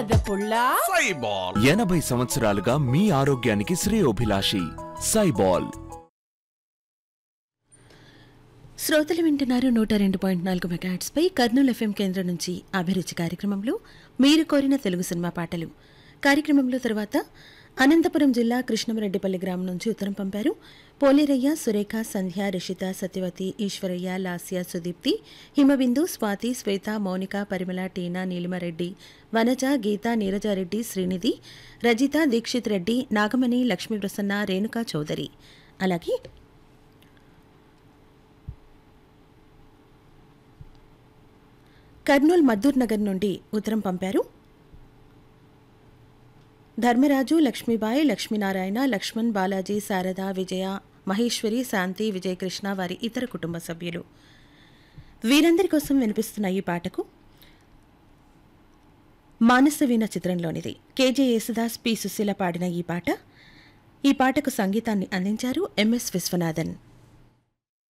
బురద పుల్ల సైబాల్ ఎనభై సంవత్సరాలుగా మీ ఆరోగ్యానికి శ్రేయోభిలాషి సైబాల్ శ్రోతలు వింటున్నారు నూట రెండు పాయింట్ నాలుగు మెగాట్స్పై కర్నూలు ఎఫ్ఎం కేంద్రం నుంచి అభిరుచి కార్యక్రమంలో మీరు కోరిన తెలుగు సినిమా పాటలు కార్యక్రమంలో తర్వాత అనంతపురం జిల్లా కృష్ణమరెడ్డిపల్లి గ్రామం నుంచి ఉత్తరం పంపారు పోలేరయ్య సురేఖ సంధ్య రిషిత సత్యవతి ఈశ్వరయ్య లాస్య సుదీప్తి హిమబిందు స్వాతి శ్వేత మౌనిక పరిమళ టీనా నీలిమారెడ్డి వనజ గీత నీరజారెడ్డి శ్రీనిధి రజిత దీక్షిత్ రెడ్డి నాగమణి లక్ష్మీప్రసన్న రేణుకా చౌదరి అలాగే కర్నూలు మద్దూర్ నగర్ నుండి ఉత్తరం పంపారు ధర్మరాజు లక్ష్మీబాయి లక్ష్మీనారాయణ లక్ష్మణ్ బాలాజీ శారద విజయ మహేశ్వరి శాంతి విజయకృష్ణ వారి ఇతర కుటుంబ సభ్యులు వీరందరి కోసం వినిపిస్తున్న ఈ పాటకు మానసవీణ చిత్రంలోనిది కేజే యేసుదాస్ పి సుశీల పాడిన ఈ పాట ఈ పాటకు సంగీతాన్ని అందించారు ఎంఎస్ విశ్వనాథన్